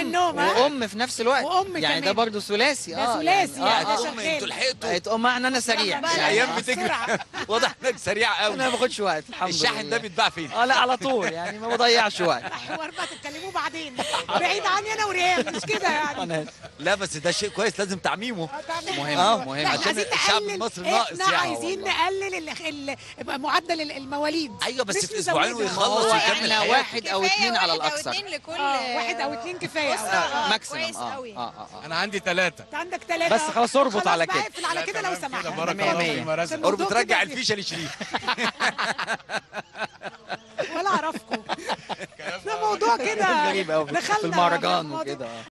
والنوم ها وام في نفس الوقت وأم يعني ده كمان. برضه ثلاثي ده اه ثلاثي يعني يعني آه ده آه. ام شغال. انتوا لحقتوا بقت ام معنى انا سريع بقى يعني الايام آه، بتجري بسرعة. واضح انك سريع انا ما قوي باخدش وقت الحمد الشاحن لله ده بيتباع فين اه لا على طول يعني ما بضيعش وقت حوار بقى تتكلموا بعدين بعيد عني انا وريان مش كده يعني أنا لا بس ده شيء كويس لازم تعميمه آه، تعمل- مهم، آه، مهم. لا، عشان عايزين الشعب نقلل- المصري ناقص احنا يعني عايزين نقلل ال- ال- يبقى معدل ال- المواليد ايوه بس مش في اسبوعين نزودها. ويخلص هو ويكمل احنا حياته. واحد او كفاية اتنين على واحد أو الاكثر اتنين لكل آه، واحد او اتنين كفايه أسرة. آه. آه، ماكسيمم كويس اه قوي. اه اه آه. انا عندي ثلاثة انت عندك ثلاثه بس خلاص اربط على كده. اقفل على كده لو سمحت بارك مية الله مية. فيما رزق عشان قرب الموضوع ترجع كده الفيشه لشريف ولا اعرفكم ده موضوع كده غريب قوي في دخلنا المهرجان موضوع- وكده